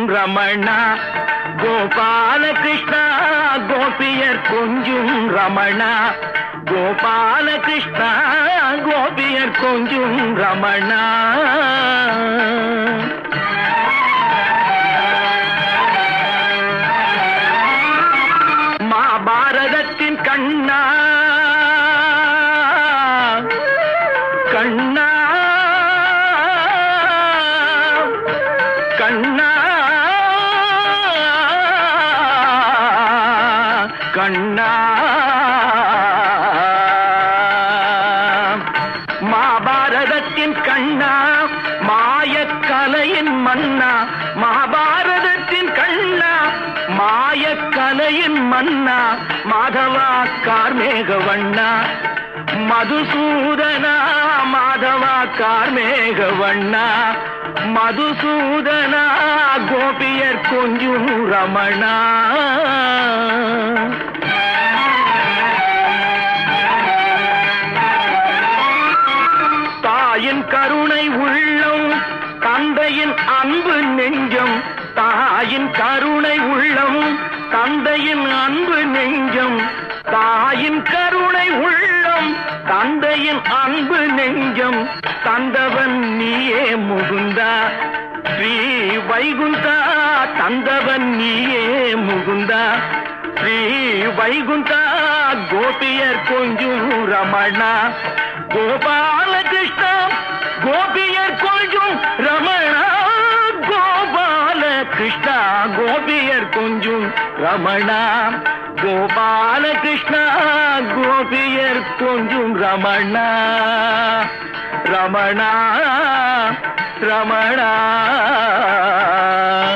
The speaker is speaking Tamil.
ரமணா கோபால கிருஷ்ணா கோபியர் கொஞ்சும் ரமணா கோபால கிருஷ்ணா கோபியர் கொஞ்சும் ரமணா மாபாரதத்தின் கண்ணா கண்ணா கண்ணா கண்ணா மாபாரதத்தின் கண்ணா மாயக்கலையின் மன்னா மகாபாரதத்தின் கண்ணா மாயக்கலையின் மன்னா மாதவா கார்மேக வண்ணா மதுசூதனா மாதவா கார்மேக வண்ணா மதுசூதனா கோபியர் கொஞ்சும் ரமணா தாயின் கருணை உள்ளம் தந்தையின் அன்பு நெஞ்சம் தாயின் கருணை உள்ளம் தந்தையின் அன்பு நெஞ்சம் தாயின் கருணை உள்ளம் தந்தையின் அன்பு நெஞ்சம் தந்தவன் நீயே முகுந்தா ஸ்ரீ வைகுந்தா தந்தவன் நீயே முகுந்தா ஸ்ரீ வைகுந்தா கோபியர் கொஞ்சும் ரமணா கோபாலகிருஷ்ணா கோபியர் கொஞ்சும் ரமணா கோபால கிருஷ்ணா கோபியர் கொஞ்சும் ரமணா கோபால கிருஷ்ணா கோபியர் கொஞ்சும் ரமணா ரமணா ரமணா